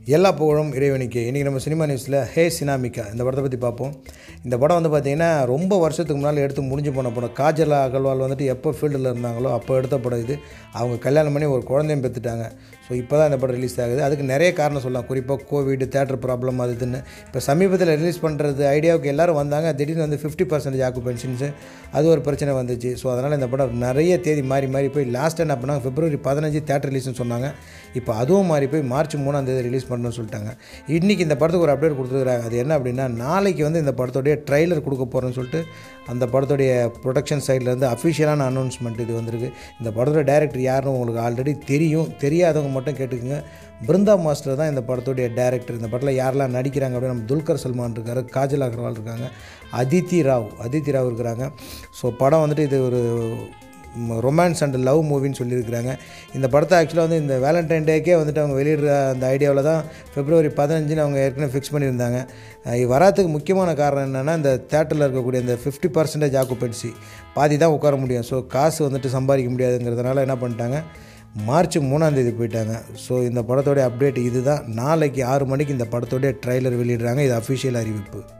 எல்லா புகழும் இறைவனுக்கு இன்றைக்கி நம்ம சினிமா நியூஸில் ஹே சினாமிகா இந்த படத்தை பற்றி பார்ப்போம் இந்த படம் வந்து பார்த்திங்கன்னா ரொம்ப வருஷத்துக்கு முன்னால் எடுத்து முடிஞ்சு போன படம் காஜல் அகர்வால் வந்துட்டு எப்போ ஃபீல்டில் இருந்தாங்களோ அப்போ எடுத்த படம் இது அவங்க கல்யாணம் பண்ணி ஒரு குழந்தையும் பெற்றுட்டாங்க ஸோ இப்போ தான் இந்த படம் ரிலீஸ் ஆகுது அதுக்கு நிறைய காரணம் சொல்லலாம் குறிப்பாக கோவிட் தேட்டர் ப்ராப்ளம் அது இதுன்னு இப்போ சமீபத்தில் ரிலீஸ் பண்ணுறது ஐடியாவுக்கு எல்லோரும் வந்தாங்க திடீர்னு வந்து ஃபிஃப்டி பர்சன்டேஜ் ஆக்குபென்ஷன்ஸு அது ஒரு பிரச்சனை வந்துச்சு ஸோ அதனால் இந்த படம் நிறைய தேதி மாறி மாறி போய் லாஸ்ட் என்ன பண்ணாங்க பிப்ரவரி பதினஞ்சு தேட்டர் ரிலீஸ்னு சொன்னாங்க இப்போ அதுவும் மாறி போய் மார்ச் மூணாம் தேதி ரிலீஸ் பண்ணணும்னு சொல்லிட்டாங்க இன்றைக்கி இந்த படத்துக்கு ஒரு அப்டேட் கொடுத்துருக்காங்க அது என்ன அப்படின்னா நாளைக்கு வந்து இந்த படத்துடைய ட்ரைலர் கொடுக்க போகிறேன்னு சொல்லிட்டு அந்த படத்துடைய ப்ரொடக்ஷன் சைட்லேருந்து அஃபிஷியலான அனௌன்ஸ்மெண்ட் இது வந்திருக்கு இந்த படத்தோட டேரக்டர் யாருன்னு உங்களுக்கு ஆல்ரெடி தெரியும் தெரியாதவங்க மட்டும் கேட்டுக்குங்க பிருந்தா மாஸ்டர் தான் இந்த படத்துடைய டேரக்டர் இந்த படத்தில் யாரெல்லாம் நடிக்கிறாங்க அப்படின்னு நம்ம துல்கர் சல்மான் இருக்கார் காஜல் அகர்வால் இருக்காங்க அதித்தி ராவ் அதித்தி ராவ் இருக்கிறாங்க ஸோ படம் வந்துட்டு இது ஒரு ரொமான்ஸ் அண்ட் லவ் மூவின்னு சொல்லியிருக்கிறாங்க இந்த படத்தை ஆக்சுவலாக வந்து இந்த வேலண்டைன் டேக்கே வந்துட்டு அவங்க வெளியிடுற அந்த ஐடியாவில் தான் பிப்ரவரி பதினஞ்சுன்னு அவங்க ஏற்கனவே ஃபிக்ஸ் பண்ணியிருந்தாங்க அஹ் இது வராதுக்கு முக்கியமான காரணம் என்னென்னா இந்த தேட்டரில் இருக்கக்கூடிய இந்த ஃபிஃப்டி பர்சன்டேஜ் ஆக்குபென்சி பாதி தான் உட்கார முடியும் ஸோ காசு வந்துட்டு சம்பாதிக்க முடியாதுங்கிறதுனால என்ன பண்ணிட்டாங்க மார்ச் மூணாந்தேதி போயிட்டாங்க ஸோ இந்த படத்தோடைய அப்டேட் இதுதான் நாளைக்கு ஆறு மணிக்கு இந்த படத்தோடைய ட்ரைலர் வெளியிடுறாங்க இது அஃபிஷியல் அறிவிப்பு